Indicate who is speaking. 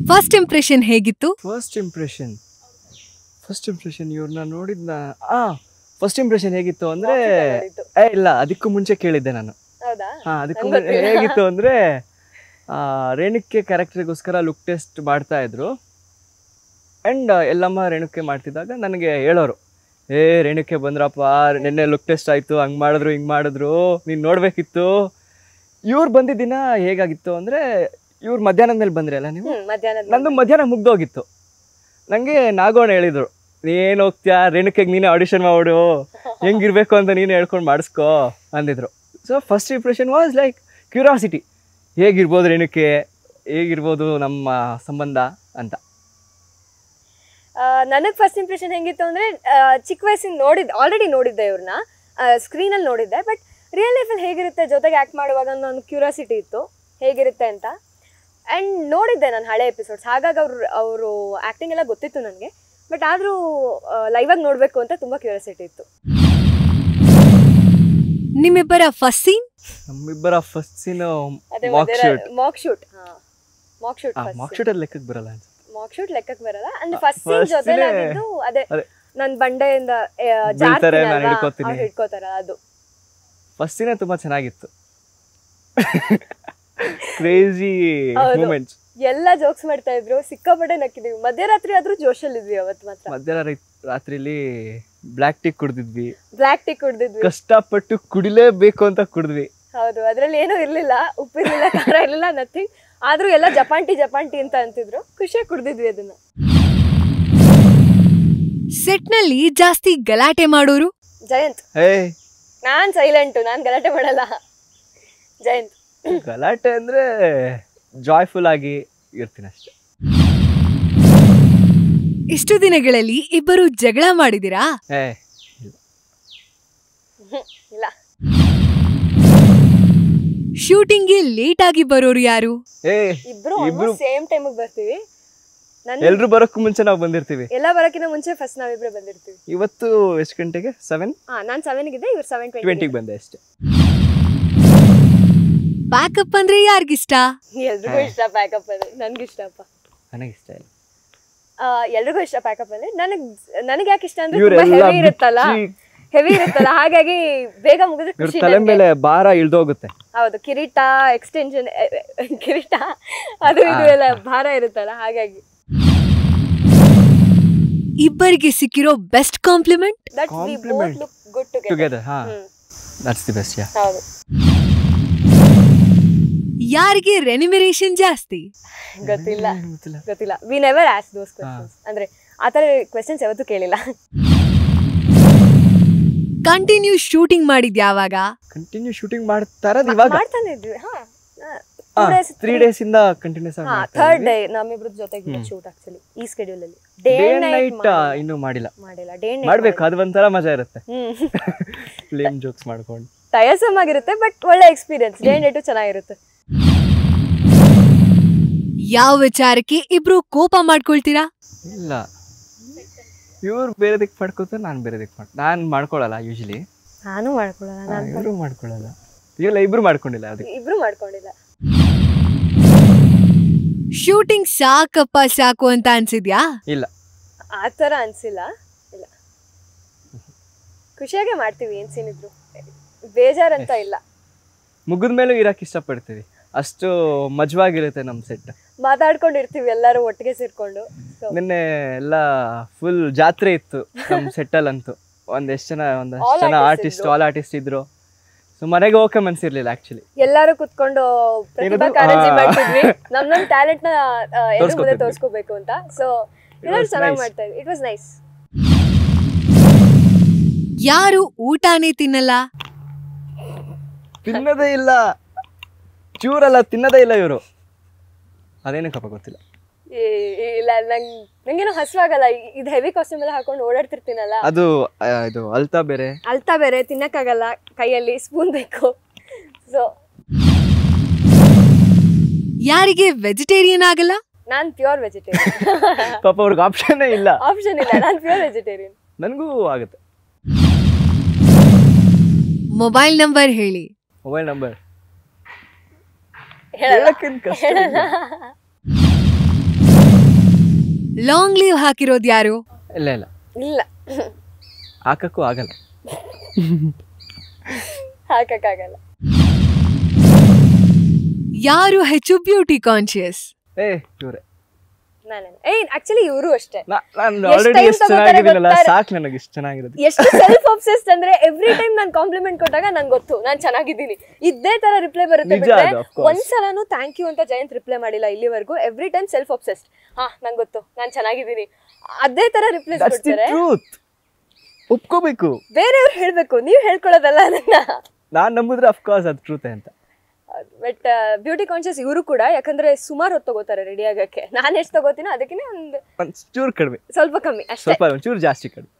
Speaker 1: First impression ಹೇಗಿತ್ತು
Speaker 2: first impression first impression ಇವ್ರನ್ನ ನೋಡಿದ್ನ ಆ ಫಸ್ಟ್ ಇಂಪ್ರೆಷನ್ ಹೇಗಿತ್ತು ಅಂದ್ರೆ ಏ ಇಲ್ಲ ಅದಕ್ಕೂ ಮುಂಚೆ ಕೇಳಿದ್ದೆ ನಾನು
Speaker 3: ಹೌದಾ
Speaker 2: ಹಾ ಅದಕ್ಕೂ
Speaker 3: ನಂಗ್
Speaker 2: ಮುಂಚೆ
Speaker 3: ಗೊತ್ತಿಲ್ಲ.
Speaker 2: ಹೇಗಿತ್ತು ಅಂದ್ರೆ ಆ, ರೇಣುಕೆ ಕ್ಯಾರೆಕ್ಟರ್ಗೋಸ್ಕರ ಲುಕ್ ಟೆಸ್ಟ್ ಮಾಡ್ತಾ ಇದ್ರು ಆ್ಯಂಡ್ ಎಲ್ಲಮ್ಮ ರೇಣುಕೆ ಮಾಡ್ತಿದ್ದಾಗ ನನಗೆ ಹೇಳೋರು ಏ ರೇಣುಕೆ ಬಂದ್ರಪ್ಪ ನಿನ್ನೆ ಲುಕ್ ಟೆಸ್ಟ್ ಆಯಿತು ಹಂಗೆ ಮಾಡಿದ್ರು ಹಿಂಗೆ ಮಾಡಿದ್ರು ನೀನು ನೋಡಬೇಕಿತ್ತು ಇವ್ರು ಬಂದಿದ್ದ ದಿನ ಹೇಗಾಗಿತ್ತು ಅಂದರೆ ಇವ್ರು ಮಧ್ಯಾಹ್ನದ ಮೇಲೆ ಬಂದ್ರಿ ಅಲ್ಲ ನೀವು
Speaker 3: ಹ್ಮ್ ಮಧ್ಯಾಹ್ನದ
Speaker 2: ನಂದು ಮಧ್ಯಾಹ್ನ ಮುಗ್ದೋಗಿತ್ತು ನನಗೆ ನಾಗೋಣ ಹೇಳಿದ್ರು ನೀನು ಹೋಗ್ತೀಯಾ ರೇಣುಕೆಗೆ ನೀನೇ ಆಡಿಷನ್ ಮಾಡು ಹೆಂಗಿರ್ಬೇಕು ಅಂತ ನೀನು ಹೇಳ್ಕೊಂಡು ಮಾಡಿಸ್ಕೋ ಅಂದಿದ್ರು so first impression was like curiosity ಹೇಗಿರ್ಬೋದು ರೇಣುಕೆ ಹೇಗಿರ್ಬೋದು ನಮ್ಮ ಸಂಬಂಧ ಅಂತ
Speaker 3: ನನಗೆ ಫಸ್ಟ್ ಇಂಪ್ರೆಷನ್ ಹೆಂಗಿತ್ತು ಅಂದ್ರೆ ಆ, ಚಿಕ್ಕ ವಯಸ್ಸಿಂದ ನೋಡಿದ್ದೆ ಆಲ್ರೆಡಿ ನೋಡಿದ್ದೆ ಇವ್ರನ್ನ ಸ್ಕ್ರೀನಲ್ಲಿ ನೋಡಿದ್ದೆ ಬಟ್ ರಿಯಲ್ ಲೈಫಲ್ಲಿ ಹೇಗಿರುತ್ತೆ ಜೊತೆಗೆ ಆ್ಯಕ್ಟ್ ಮಾಡುವಾಗ ಒಂದು ಕ್ಯೂರಿಯಾಸಿಟಿ ಇತ್ತು ಹೇಗಿರುತ್ತೆ ಅಂತ ಆ್ಯಂಡ್ ನೋಡಿದ್ದೆ ನಾನು ಹಳೆ ಎಪಿಸೋಡ್ಸ್ ಹಾಗಾಗಿ ಅವ್ರು ಅವರು ಆ್ಯಕ್ಟಿಂಗ್ ಎಲ್ಲ ಗೊತ್ತಿತ್ತು ನನಗೆ ಬಟ್ ಆದರೂ ಲೈವಾಗಿ ನೋಡಬೇಕು ಅಂತ ತುಂಬ ಕ್ಯೂರಿಯಾಸಿಟಿ ಇತ್ತು
Speaker 1: ನಿಮ್ಮಿಬ್ಬರ ಫಸ್ಟ್ ಸೀನ್
Speaker 2: ನಮ್ಮಿಬ್ಬರ ಫಸ್ಟ್ ಸೀನ್
Speaker 3: ಅದೇ
Speaker 2: ಮಾಕ್ ಶೂಟ್
Speaker 3: ಮಾಕ್ ಶೂಟ್ ಹಾಂ ಮಾಕ್ ಶೂಟ್
Speaker 2: ಮಾಕ್ ಶೂಟ್ ಅಲ್ಲಿ ಲೆಕ್ಕಕ್ಕೆ ಬರಲ್ಲ ಅನ್ಸುತ್ತೆ
Speaker 3: ಮಾಕ್ ಶೂಟ್ ಲೆಕ್ಕಕ್ಕೆ ಬರಲ್ಲ ಅಂದ್ರೆ ಫಸ್ಟ್
Speaker 2: first
Speaker 3: ಸೀನ್ ಜೊತೆಲಿ
Speaker 2: ನೇ-
Speaker 3: ಆಗಿದ್ದು ಅದೇ
Speaker 2: ಅದೇ.
Speaker 3: ನನ್ ಬಂಡೆಯಿಂದ
Speaker 2: ಬೀಳ್ತಾರೆ, ನಾನ್ ಹಿಡ್ಕೊತೀನಿ.
Speaker 3: ಹಿಡ್ಕೋತಾರ ಅದು
Speaker 2: ಫಸ್ಟ್ ಸೀನೇ ತುಂಬ ಚೆನ್ನಾಗಿತ್ತು ಕ್ರೇಜಿ
Speaker 3: ಹೌದು.
Speaker 2: ಮೂಮೆಂಟ್ಸ್
Speaker 3: ಎಲ್ಲ ಜೋಕ್ಸ್ ಮಾಡ್ತಾ ಇದ್ರು ಸಿಕ್ಕಾಪಟ್ಟೆ ನಕ್ಕಿದೀವಿ ಮಧ್ಯರಾತ್ರಿ ಆದ್ರೂ ಜೋಶಲ್ಲಿದ್ವಿ ಅವತ್ ಮಾತ್ರ
Speaker 2: ಮಧ್ಯಾಹ್ನ ರೈ- ರಾತ್ರಿಲಿ ಬ್ಲ್ಯಾಕ್ ಟೀ ಕುಡ್ದಿದ್ವಿ
Speaker 3: ಬ್ಲ್ಯಾಕ್ ಟೀ ಕುಡ್ದಿದ್ವಿ
Speaker 2: ಕಷ್ಟಪಟ್ಟು ಕುಡಿಲೇಬೇಕು ಅಂತ ಕುಡಿದ್ವಿ
Speaker 3: ಹೌದು ಅದ್ರಲ್ಲಿ ಏನೂ ಇರ್ಲಿಲ್ಲ ಉಪ್ಪಿರ್ಲಿಲ್ಲ ಖಾರ ಇರ್ಲಿಲ್ಲ ನಥಿಂಗ್ ಆದ್ರೂ ಎಲ್ಲ ಜಪಾನ್ ಟೀ ಜಪಾನ್ ಟೀ ಅಂತ ಅಂತಿದ್ರು ಖುಷಿಯಾಗಿ ಕುಡ್ದಿದ್ವಿ ಅದನ್ನ
Speaker 1: ಸೆಟ್ನಲ್ಲಿ ಜಾಸ್ತಿ ಗಲಾಟೆ ಮಾಡೋರು
Speaker 3: ಜಯಂತ್
Speaker 2: ಏ
Speaker 3: ನಾನ್ ಸೈಲೆಂಟು ನಾನ್ ಗಲಾಟೆ ಮಾಡಲ್ಲ ಜಯಂತ್
Speaker 2: ಗಲಾಟೆ ಅಂದ್ರೆ ಜಾಯ್ಫುಲ್ ಆಗಿ ಇರ್ತೀನಿ ಅಷ್ಟೇ
Speaker 1: ಇಷ್ಟು ದಿನಗಳಲ್ಲಿ ಇಬ್ಬರು ಜಗಳ ಮಾಡಿದಿರಾ
Speaker 2: ಏ
Speaker 3: ಇಲ್ಲ
Speaker 1: ಶೂಟಿಂಗ್ಗೆ ಲೇಟ್ ಆಗಿ ಬರೋರು ಯಾರು
Speaker 2: ಏ
Speaker 3: ಇಬ್ರು
Speaker 2: ಇಬ್ರು
Speaker 3: ಸೇಮ್ ಟೈಮಿಗೆ ಬರ್ತೀವಿ ನನ್
Speaker 2: ಎಲ್ರು ಬರೋಕ್ಕೂ ಮುಂಚೆ ನಾವು ಬಂದಿರ್ತೀವಿ
Speaker 3: ಎಲ್ಲ ಬರೋಕ್ಕಿಂತ ಮುಂಚೆ ಫಸ್ಟ್ ನಾವಿಬ್ರೆ ಬಂದಿರ್ತೀವಿ
Speaker 2: ಇವತ್ತು ಎಷ್ಟು ಗಂಟೆಗೆ ಸೆವೆನ್
Speaker 3: ಹಾ ನಾನ್ ಸೆವೆನ್ಗಿದ್ದೆ ಇವ್ರು ಸೆವೆನ್ ಟ್ವೆಂಟಿ
Speaker 2: ಟ್ವೆಂಟಿಗೆ ಬಂದೆ ಅಷ್ಟೇ
Speaker 1: ಬ್ಯಾಕಪ್ ಅಂದ್ರೆ ಯಾರಿಗಿಷ್ಟ
Speaker 3: ಎಲ್ರಿಗೂ ಇಷ್ಟ ಪ್ಯಾಕಪ್ ಅಂದ್ರೆ ನನ್ಗೆ ಇಷ್ಟಪ್ಪ
Speaker 2: ನನಗೆ ಇಷ್ಟ ಇಲ್ಲ
Speaker 3: ಆ, ಎಲ್ರಿಗೂ ಇಷ್ಟ ಪ್ಯಾಕಪ್ ಅಂದ್ರೆ ನನಗ್ ನನಗೆ ಯಾಕೆ ಇಷ್ಟ ಅಂದ್ರೆ
Speaker 2: ಇವ್ರೆಲ್ಲ
Speaker 3: ತುಂಬಾ ಹೆವಿ ಇರುತ್ತಲ್ಲ
Speaker 2: ಬಿಚ್ಚಿ-
Speaker 3: ಹೆವಿ ಇರುತ್ತಲ್ಲ ಹಾಗಾಗಿ ಬೇಗ ಮುಗಿದ್ರೆ
Speaker 2: ಇವ್ರ
Speaker 3: ಖುಷಿ
Speaker 2: ತಲೆ
Speaker 3: ನನ್ಗೆ.
Speaker 2: ಮೇಲೆ ಭಾರ ಇಳ್ದೋಗುತ್ತೆ
Speaker 3: ಹೌದು ಕಿರೀಟ ಎಕ್ಸ್ಟೆನ್ಷನ್ ಕಿರೀಟ ಅದು ಇದು ಎಲ್ಲ ಭಾರ ಇರುತ್ತಲ್ಲ ಹಾಗಾಗಿ
Speaker 1: ಇಬ್ಬರಿಗೆ ಸಿಕ್ಕಿರೋ best compliment
Speaker 3: that we both
Speaker 2: Compliment.
Speaker 3: Look good together
Speaker 2: together ಹಾ ದಟ್ಸ್ ದಿ ಬೆಸ್ಟ್ ಯಾ
Speaker 3: ಹೌದು
Speaker 1: ಯಾರಿಗೆ ರೆನಿಮಿರೇಷನ್ ಜಾಸ್ತಿ
Speaker 3: ಗೊತ್ತಿಲ್ಲ
Speaker 2: ಗೊತ್ತಿಲ್ಲ
Speaker 3: ಗೊತ್ತಿಲ್ಲ we never ask those questions ಅಂದ್ರೆ ಆ ಥರ ಕ್ವೆಶನ್ಸ್ ಯಾವತ್ತೂ ಕೇಳಿಲ್ಲ
Speaker 1: ಕಂಟಿನ್ಯೂ ಶೂಟಿಂಗ್ ಮಾಡಿದ್ ಯಾವಾಗ
Speaker 2: ಕಂಟಿನ್ಯೂ ಶೂಟಿಂಗ್ ಮಾಡ್ತಾರದ್ ಇವಾಗ
Speaker 3: ಮಾಡ್ತಾನೆ ಇದ್ವಿ ಹಾ
Speaker 2: ತ್ರೀ ಡೇಸ್ ಇಂದ ಕಂಟಿನ್ಯೂಸ್
Speaker 3: ಹಾ
Speaker 2: ಆಗಿ
Speaker 3: ಥರ್ಡ್ ಡೇ ನಮ್ಮಿಬ್ರದ್ ಜೊತೆಗೆ ಶೂಟ್ ಆಕ್ಚುಲಿ ಈ ಸ್ಕೆಡ್ಯೂಲ್ ಅಲ್ಲಿ ಡೇ
Speaker 2: ಡೇ
Speaker 3: ನೈಟ್
Speaker 2: ನೈಟ್ ಇನ್ನೂ ಮಾಡಿಲ್ಲ
Speaker 3: ಮಾಡಿಲ್ಲ ಡೇ ನೈಟ್
Speaker 2: ಮಾಡ್ಬೇಕು ಅದು ಒಂಥರ ಮಜಾ ಇರುತ್ತೆ
Speaker 3: ಹ್ಮ್
Speaker 2: ಫ್ಲೇಮ್ ಜೋಕ್ಸ್ ಮಾಡ್ಕೊಂಡು
Speaker 3: ಟಯರ್ಸಮ್ ಆಗಿರುತ್ತೆ ಬಟ್ ಒಳ್ಳೆ ಎಕ್ಸ್ಪೀರಿಯನ್ಸ್ ಡೇ ನೈಟು ಚೆನ್ನಾಗಿರುತ್ತೆ
Speaker 1: ಯಾವ ವಿಚಾರಕ್ಕೆ ಇಬ್ರು ಕೋಪ ಮಾಡ್ಕೊಳ್ತೀರಾ
Speaker 2: ಇಲ್ಲ ಇವ್ರು ಬೇರೆ ದಿಕ್ ಮಾಡ್ಕೋತಾರೆ ನಾನು ಬೇರೆ ದಿಕ್ ಮಾಡ್ ನಾನು ಮಾಡ್ಕೊಳಲ್ಲ ಯೂಶಲಿ
Speaker 3: ನಾನು ಮಾಡ್ಕೊಳಲ್ಲ ನಾನು
Speaker 2: ಇವರು ಮಾಡ್ಕೊಳಲ್ಲ ಇಲ್ಲ ಇಬ್ರು ಮಾಡ್ಕೊಂಡಿಲ್ಲ ಅದಕ್ಕೆ
Speaker 3: ಇಬ್ರು ಮಾಡ್ಕೊಂಡಿಲ್ಲ
Speaker 1: ಶೂಟಿಂಗ್ ಸಾಕಪ್ಪ ಸಾಕು ಅಂತ ಅನ್ಸಿದ್ಯಾ
Speaker 2: ಇಲ್ಲ
Speaker 3: ಆ ಥರ ಅನ್ಸಿಲ್ಲ ಇಲ್ಲ ಖುಷಿಯಾಗೆ ಮಾಡ್ತೀವಿ ಏನ್ ಸೀನ್ ಇದ್ರು ಬೇಜಾರಂತ ಇಲ್ಲ
Speaker 2: ಮುಗಿದ ಮೇಲೂ ಇರಕ್ಕೆ ಇಷ್ಟಪಡ್ತೀವಿ ಅಷ್ಟು ಮಜವಾಗಿರುತ್ತೆ ನಮ್ಮ ಸೆಟ್
Speaker 3: ಮಾತಾಡ್ಕೊಂಡಿರ್ತೀವಿ ಎಲ್ಲರೂ ಒಟ್ಟಿಗೆ ಸೇರ್ಕೊಂಡು ಸೊ
Speaker 2: ನಿನ್ನೆ ಎಲ್ಲ ಫುಲ್ ಜಾತ್ರೆ ಇತ್ತು ನಮ್ಮ ಸೆಟ್ಟಲ್ಲಂತೂ ಒಂದೆಷ್ಟು ಜನ ಒಂದಷ್ಟು
Speaker 3: All
Speaker 2: ಜನ
Speaker 3: artists
Speaker 2: ಆರ್ಟಿಸ್ಟ್
Speaker 3: ಇದ್ರು.
Speaker 2: ಆಲ್ ಆರ್ಟಿಸ್ಟ್ ಇದ್ರು ಸೊ ಮನೆಗೆ ಹೋಗಕ್ಕೆ ಮನ್ಸಿರ್ಲಿಲ್ಲ ಆಕ್ಚುಲಿ
Speaker 3: ಎಲ್ಲರೂ ಕುತ್ಕೊಂಡು ಪ್ರತಿಭಾ
Speaker 2: ಏನದು?
Speaker 3: ಕಾರಂಜಿ
Speaker 2: ಆ.
Speaker 3: ಮಾಡ್ತಿದ್ವಿ ನಮ್ ನಮ್ ಟ್ಯಾಲೆಂಟ್ ನ ಎದುರು ಮುಂದೆ
Speaker 2: ತೋರ್ಸ್ಕೊತಿದ್ವಿ.
Speaker 3: ತೋರ್ಸ್ಕೋಬೇಕು ಅಂತ ಸೊ ಎಲ್ಲರೂ
Speaker 2: was
Speaker 3: ಚೆನ್ನಾಗಿ
Speaker 2: nice.
Speaker 3: ಮಾಡ್ತಾ ಇದ್ವಿ ಇಟ್ ವಾಸ್ ನೈಸ್
Speaker 1: ಯಾರು ಊಟನೇ ತಿನ್ನಲ್ಲ
Speaker 2: ತಿನ್ನೋದೇ ಇಲ್ಲ ಚೂರಲ್ಲ ತಿನ್ನೋದೇ ಇಲ್ಲ ಇವರು ಅದೇನಕ್ಕಪ್ಪ ಗೊತ್ತಿಲ್ಲ
Speaker 3: ಇಲ್ಲ ನಂಗ್ ನಂಗೇನು ಹಸುವಾಗಲ್ಲ ಇದು ಹೆವಿ ಕಾಸ್ಟ್ಯೂಮ್ ಎಲ್ಲ ಹಾಕೊಂಡು ಓಡಾಡ್ತಿರ್ತೀನಲ್ಲ
Speaker 2: ಅದು ಆ, ಇದು ಅಲ್ತಾ ಬೇರೆ
Speaker 3: ಅಳ್ತಾ ಬೇರೆ ತಿನ್ನಕ್ಕಾಗಲ್ಲ ಕೈಯಲ್ಲಿ ಸ್ಪೂನ್ ಬೇಕು ಸೊ
Speaker 1: ಯಾರಿಗೆ ವೆಜಿಟೇರಿಯನ್ ಆಗಲ್ಲ
Speaker 3: ನಾನ್ ಪ್ಯೂರ್ ವೆಜಿಟೇರಿಯನ್
Speaker 2: ಪಾಪ ಅವ್ರಿಗೆ ಆಪ್ಷನ್ನೇ ಇಲ್ಲ
Speaker 3: ಆಪ್ಷನ್ ಇಲ್ಲ ನಾನ್ ಪ್ಯೂರ್ ವೆಜಿಟೇರಿಯನ್
Speaker 2: ನನಗೂ ಆಗುತ್ತೆ
Speaker 1: ಮೊಬೈಲ್ ನಂಬರ್ ಹೇಳಿ
Speaker 2: ಮೊಬೈಲ್ ನಂಬರ್
Speaker 3: ಹೇಳಲ್ಲ
Speaker 2: ಹೇಳಕ್ಕೇನು ಕಷ್ಟ ಇಲ್ಲ.
Speaker 1: ಲಾಂಗ್ ಲೀವ್ ಹಾಕಿರೋದು ಯಾರು
Speaker 2: ಇಲ್ಲ ಇಲ್ಲ
Speaker 3: ಇಲ್ಲ
Speaker 2: ಹಾಕಕ್ಕೂ ಆಗಲ್ಲ
Speaker 3: ಹಾಕಕ್ಕಾಗಲ್ಲ
Speaker 1: ಯಾರು ಹೆಚ್ಚು ಬ್ಯೂಟಿ ಕಾನ್ಶಿಯಸ್
Speaker 2: ಏ ಇವ್ರೆ
Speaker 3: ನಾನೇ ಏಯ್ ಆಕ್ಚುಲಿ ಇವರು ಅಷ್ಟೇ
Speaker 2: ನಾನು
Speaker 3: ಎಷ್ಟ್
Speaker 2: ಆಲ್ರೆಡಿ
Speaker 3: time
Speaker 2: ಎಷ್ಟು
Speaker 3: ತಗೋತಾರೆ
Speaker 2: ಚೆನ್ನಾಗಿದ್ದೀನಲ್ಲ
Speaker 3: ಗೊತ್ತಾ?
Speaker 2: ಸಾಕು ನನಗೆ ಇಷ್ಟು ಚೆನ್ನಾಗಿರೋದು
Speaker 3: ಎಷ್ಟು ಸೆಲ್ಫ್ ಅಬ್ಸೆಸ್ಡ್ ಅಂದ್ರೆ ಎವ್ರಿ ಟೈಮ್ ನಾನು ಕಾಂಪ್ಲಿಮೆಂಟ್ ಕೊಟ್ಟಾಗ ನಂಗೆ ಗೊತ್ತು ನಾನು ಚೆನ್ನಾಗಿದ್ದೀನಿ ಇದೇ ತರ ರಿಪ್ಲೈ ಬರುತ್ತೆ
Speaker 2: ನಿಜ
Speaker 3: ಬಿಟ್ರೆ
Speaker 2: ಅದು, of course.
Speaker 3: ಒಂದ್ಸಲನು ಥ್ಯಾಂಕ್ ಯು ಅಂತ ಜಯಂತ್ ರಿಪ್ಲೈ ಮಾಡಿಲ್ಲ ಇಲ್ಲಿವರೆಗೂ ಎವ್ರಿ ಟೈಮ್ ಸೆಲ್ಫ್ ಅಬ್ಸೆಸ್ಡ್ ಹಾ ನಂಗೆ ಗೊತ್ತು ನಾನು ಚೆನ್ನಾಗಿದ್ದೀನಿ ಅದೇ ತರ ರಿಪ್ಲೈಸ್
Speaker 2: ದಟ್ಸ್ ದಿ
Speaker 3: ಕೊಡ್ತಾರೆ
Speaker 2: ಟ್ರೂತ್ ಒಪ್ಕೋಬೇಕು
Speaker 3: ಬೇರೆಯವ್ರು ಹೇಳ್ಬೇಕು ನೀವು ಹೇಳ್ಕೊಳ್ಳೋದಲ್ಲ ಅದನ್ನ
Speaker 2: ನಾನ್ ನಂಬುದ್ರೆ ಅಫ್ಕೋರ್ಸ್ ಅದು ಟ್ರೂತೆ ಅಂತ
Speaker 3: ಬಟ್ ಬ್ಯೂಟಿ ಕಾನ್ಶಿಯಸ್ ಇವರು ಕೂಡ ಯಾಕಂದ್ರೆ ಸುಮಾರು ಹೊತ್ತು ತಗೋತಾರೆ ರೆಡಿ ಆಗಕ್ಕೆ ನಾನು ಎಷ್ಟು ತಗೋತೀನೋ ಅದಕ್ಕಿಂತ ಒಂದು
Speaker 2: ಒಂದ್ ಚೂರು ಕಡಿಮೆ
Speaker 3: ಸ್ವಲ್ಪ ಕಮ್ಮಿ ಅಷ್ಟೇ
Speaker 2: ಸ್ವಲ್ಪ ಒಂಚೂರು ಜಾಸ್ತಿ ಕಡಿಮೆ